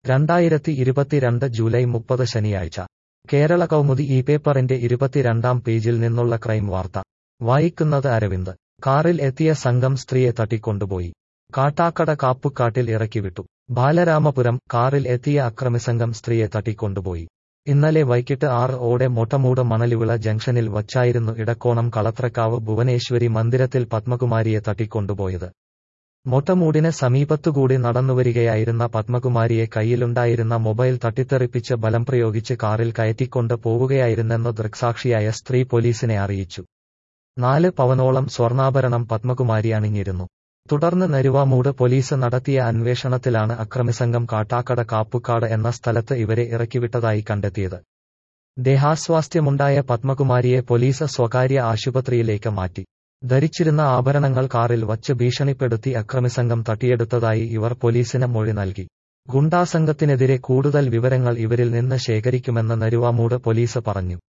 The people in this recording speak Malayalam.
രണ്ടായിരത്തി ഇരുപത്തിരണ്ട് ജൂലൈ മുപ്പത് ശനിയാഴ്ച കേരള കൗമുദി ഈ പേപ്പറിന്റെ ഇരുപത്തിരണ്ടാം പേജിൽ നിന്നുള്ള ക്രൈം വാർത്ത വായിക്കുന്നത് അരവിന്ദ് കാറിൽ എത്തിയ സംഘം സ്ത്രീയെ തട്ടിക്കൊണ്ടുപോയി കാട്ടാക്കട കാപ്പുക്കാട്ടിൽ ഇറക്കിവിട്ടു ബാലരാമപുരം കാറിൽ എത്തിയ അക്രമിസംഘം സ്ത്രീയെ തട്ടിക്കൊണ്ടുപോയി ഇന്നലെ വൈകിട്ട് ആറ് ഓടെ മൊട്ടമൂട് മണലിവിള ജംഗ്ഷനിൽ വച്ചായിരുന്നു ഇടക്കോണം കളത്രക്കാവ് ഭുവനേശ്വരി മന്ദിരത്തിൽ പത്മകുമാരിയെ തട്ടിക്കൊണ്ടുപോയത് മൊട്ടമൂടിന് സമീപത്തുകൂടി നടന്നുവരികയായിരുന്ന പത്മകുമാരിയെ കയ്യിലുണ്ടായിരുന്ന മൊബൈൽ തട്ടിത്തെറിപ്പിച്ച് ബലം പ്രയോഗിച്ച് കാറിൽ കയറ്റിക്കൊണ്ട് പോവുകയായിരുന്നെന്ന് ദൃക്സാക്ഷിയായ സ്ത്രീ പോലീസിനെ അറിയിച്ചു നാല് പവനോളം സ്വർണ്ണാഭരണം പത്മകുമാരി അണിഞ്ഞിരുന്നു തുടർന്ന് നരുവാമൂട് പോലീസ് നടത്തിയ അന്വേഷണത്തിലാണ് അക്രമിസംഘം കാട്ടാക്കട കാപ്പുക്കാട് എന്ന സ്ഥലത്ത് ഇവരെ ഇറക്കിവിട്ടതായി കണ്ടെത്തിയത് ദേഹാസ്വാസ്ഥ്യമുണ്ടായ പത്മകുമാരിയെ പോലീസ് സ്വകാര്യ ആശുപത്രിയിലേക്ക് മാറ്റി ധരിച്ചിരുന്ന ആഭരണങ്ങൾ കാറിൽ വച്ച് ഭീഷണിപ്പെടുത്തി അക്രമിസംഘം തട്ടിയെടുത്തതായി ഇവർ പോലീസിന് മൊഴി നൽകി ഗുണ്ടാസംഘത്തിനെതിരെ കൂടുതൽ വിവരങ്ങൾ ഇവരിൽ നിന്ന് ശേഖരിക്കുമെന്ന് നരുവാമൂട് പോലീസ് പറഞ്ഞു